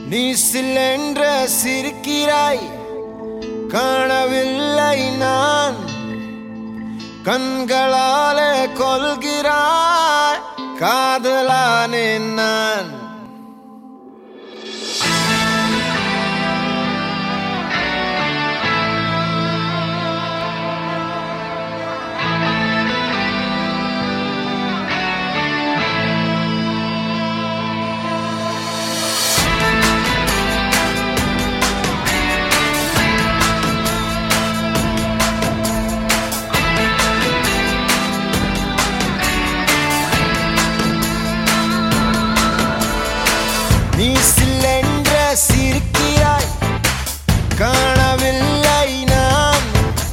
நீ சில்லென்ற சிரிக்கிறாய் காணவில்லை நான் கண்களாலே கொள்கிறாய் காதலானேன் நான் நீ சில்லென்ற சிரிக்கிறாய் காணவில்லை நான்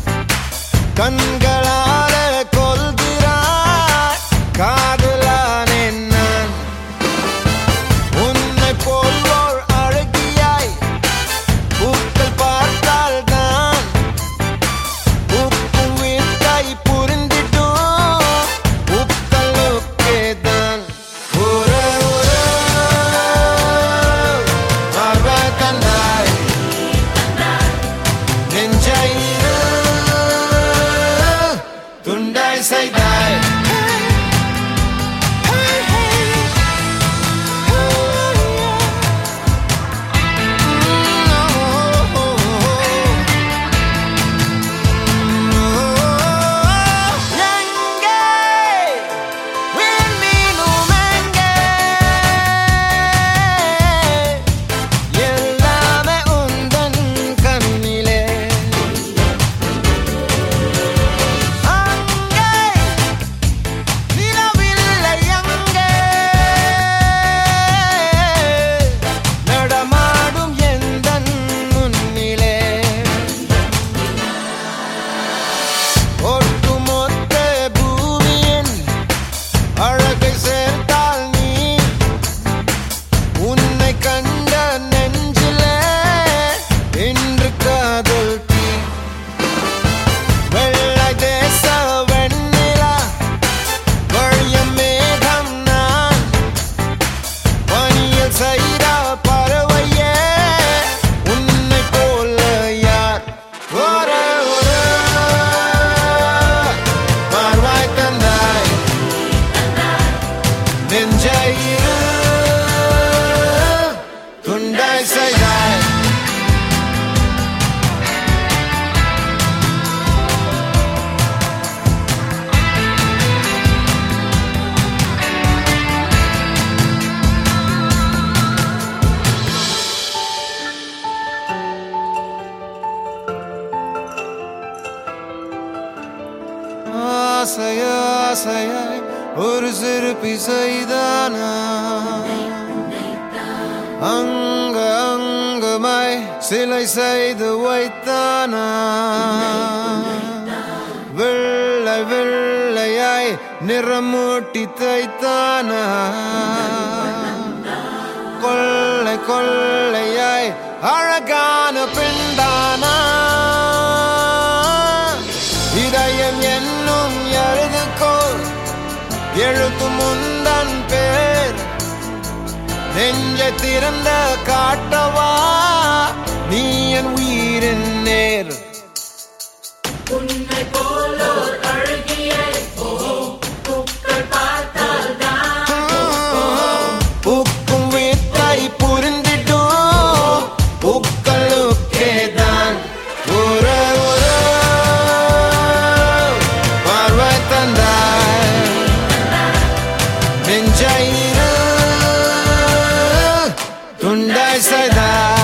கண்களால கொள்கிறாய் காதலானேன் நான் உன்னை போல் ஓர் அழகியாய் பூக்கள் பார்த்தால் தான் உப்பும் வீட்டை புரிந்திட்டும் உக்களுக்கே தான் ஒரு ஒரு பார்வை தந்தாய் நெஞ்சாயிரு துண்டாய் செய்தாய் எங்கே விண்மீனும் எங்கே எல்லாமே உந்தன் கண்ணிலே அங்கே நிலவில்லை அங்கே நடமாடும் எந்தன் முன்னிலே ஒட்டுமொத்த பூமியின் அழகை சேர்த்தால் நீ உன்னை கண்ட நெஞ்சிலே இன்று காதல் தீ வெள்ளை தேச வெண்ணிலா வழியும் மேகம் நான் பனியில் செய்த பறவையே உன்னை போல யார் ஒரு ஒரு பார்வாய் தந்தாய் நெஞ்சாயிரு துண்டாய் செய்தாய் ஆசைய ஆசையாய் ஒரு சிறுப்பி செய்தானா அங்க அங்கமாய் சிலை செய்து வைத்தானா வெள்ளை வெள்ளையாய் நிறமூட்டி தைத்தானா கொள்ளை கொள்ளையாய் அழகான பெண்தானா இதயம் என்னும் எழுதுகோள் எழுத்து முந்தன் பேர் நெஞ்சை திறந்த காட்டவா நீ என் உயிரின் நேர் உன்னை போலோர் அழகியை பூக்கள் பார்த்தால் தான் உக்கும் வீட்டை புரிந்திடும் உக்களுக்கே தான் ஒரு ஒரு பார்வை தந்தாய் நெஞ்சாயிரு துண்டாய் செய்தாய்